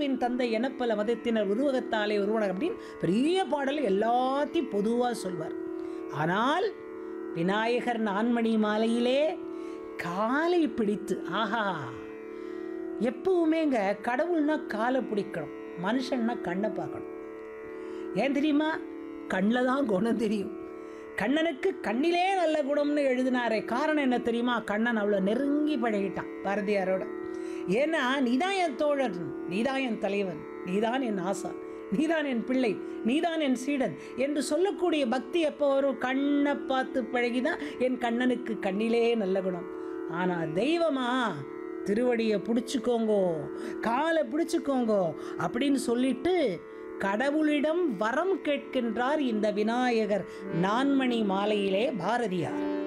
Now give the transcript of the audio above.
உலகின் தந்தை எனப்பல மதத்தினர் உருவகத்தாலே உருவனர் அப்படின்னு பெரிய பாடல் எல்லாத்தையும் பொதுவாக சொல்வார் ஆனால் விநாயகர் நான்மணி மாலையிலே காலை பிடித்து ஆஹா எப்பவுமேங்க கடவுள்னா காலை பிடிக்கணும் மனுஷன்னா கண்ணை பார்க்கணும் ஏன் தெரியுமா கண்ணில் தான் குணம் தெரியும் கண்ணனுக்கு கண்ணிலே நல்ல குணம்னு எழுதினாரே காரணம் என்ன தெரியுமா கண்ணன் அவ்வளோ நெருங்கி பழகிட்டான் பாரதியாரோட ஏன்னா நீதான் என் தோழன் நீதான் என் தலைவன் நீதான் என் ஆசா நீதான் என் பிள்ளை நீதான் என் சீடன் என்று சொல்லக்கூடிய பக்தி எப்போ வரும் கண்ணை பார்த்து பழகிதான் என் கண்ணனுக்கு கண்ணிலே நல்ல குணம் ஆனால் தெய்வமா திருவடியை பிடிச்சிக்கோங்கோ காலை பிடிச்சிக்கோங்கோ அப்படின்னு சொல்லிட்டு கடவுளிடம் வரம் கேட்கின்றார் இந்த விநாயகர் நான்மணி மாலையிலே பாரதியார்